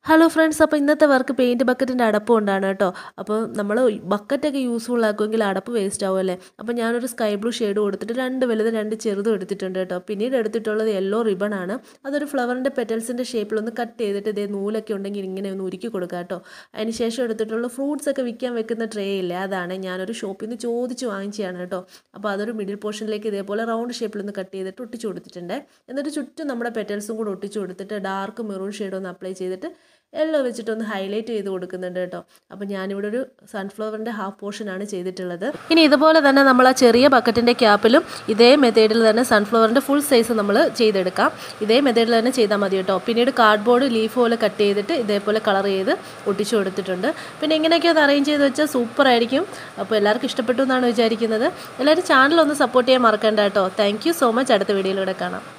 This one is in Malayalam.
ഹലോ ഫ്രണ്ട്സ് അപ്പോൾ ഇന്നത്തെ വർക്ക് പെയിൻറ്റ് ബക്കറ്റിൻ്റെ അടപ്പ് കൊണ്ടാണ് കേട്ടോ അപ്പോൾ നമ്മൾ ബക്കറ്റൊക്കെ യൂസ്ഫുൾ ആക്കുമെങ്കിൽ അടപ്പ് വേസ്റ്റ് ആവും അല്ലേ അപ്പോൾ ഞാനൊരു സ്കൈ ബ്ലൂ ഷെയ്ഡ് കൊടുത്തിട്ട് രണ്ട് വലുത് രണ്ട് ചെറുതും എടുത്തിട്ടുണ്ട് കേട്ടോ പിന്നീട് എടുത്തിട്ടുള്ളത് യെല്ലോ റിബൺ ആണ് അതൊരു ഫ്ലവറിൻ്റെ പെറ്റൽസിൻ്റെ ഷേപ്പിലൊന്ന് കട്ട് ചെയ്തിട്ട് ഇതേ നൂലൊക്കെ ഉണ്ടെങ്കിൽ ഇങ്ങനെ ഒന്ന് ഉരുക്കി കൊടുക്കുക കേട്ടോ അതിന് ശേഷം എടുത്തിട്ടുള്ള ഫ്രൂട്ട്സ് ഒക്കെ വിൽക്കാൻ വെക്കുന്ന ട്രേ ഇല്ലേ അതാണ് ഞാനൊരു ഷോപ്പിൽ നിന്ന് ചോദിച്ച് വാങ്ങിച്ചതാണ് കേട്ടോ അപ്പോൾ അതൊരു മിഡിൽ പോർഷനിലേക്ക് ഇതേപോലെ റൗണ്ട് ഷേപ്പിലൊന്ന് കട്ട് ചെയ്തിട്ട് ഒട്ടിച്ച് കൊടുത്തിട്ടുണ്ട് എന്നിട്ട് ചുറ്റും നമ്മുടെ പെറ്റൽസും കൂടെ ഒട്ടിച്ച് കൊടുത്തിട്ട് ഡാർക്ക് മെറൂൺ ഷെയ്ഡ് ഒന്ന് അപ്ലൈ ചെയ്തിട്ട് യെല്ലോ വെച്ചിട്ടൊന്ന് ഹൈലൈറ്റ് ചെയ്ത് കൊടുക്കുന്നുണ്ട് കേട്ടോ അപ്പോൾ ഞാനിവിടെ ഒരു സൺഫ്ലവറിൻ്റെ ഹാഫ് പോർഷനാണ് ചെയ്തിട്ടുള്ളത് ഇനി ഇതുപോലെ തന്നെ നമ്മൾ ആ ചെറിയ ബക്കറ്റിൻ്റെ ക്യാപ്പിലും ഇതേ മെത്തേഡിൽ തന്നെ സൺഫ്ലവറിൻ്റെ ഫുൾ സൈസ് നമ്മൾ ചെയ്തെടുക്കാം ഇതേ മെത്തേഡിൽ തന്നെ ചെയ്താൽ മതി കേട്ടോ പിന്നീട് കാർഡ്ബോർഡ് ലീഫ് പോലെ കട്ട് ചെയ്തിട്ട് ഇതേപോലെ കളർ ചെയ്ത് ഒട്ടിച്ചു കൊടുത്തിട്ടുണ്ട് പിന്നെ ഇങ്ങനെയൊക്കെ ഒന്ന് അറേഞ്ച് ചെയ്ത് വെച്ചാൽ സൂപ്പർ ആയിരിക്കും അപ്പോൾ എല്ലാവർക്കും ഇഷ്ടപ്പെട്ടു എന്നാണ് വിചാരിക്കുന്നത് എല്ലാവരും ചാനൽ ഒന്ന് സപ്പോർട്ട് ചെയ്യാൻ മറക്കണ്ട കേട്ടോ താങ്ക് സോ മച്ച് അടുത്ത വീഡിയോയിലൂടെ കാണാം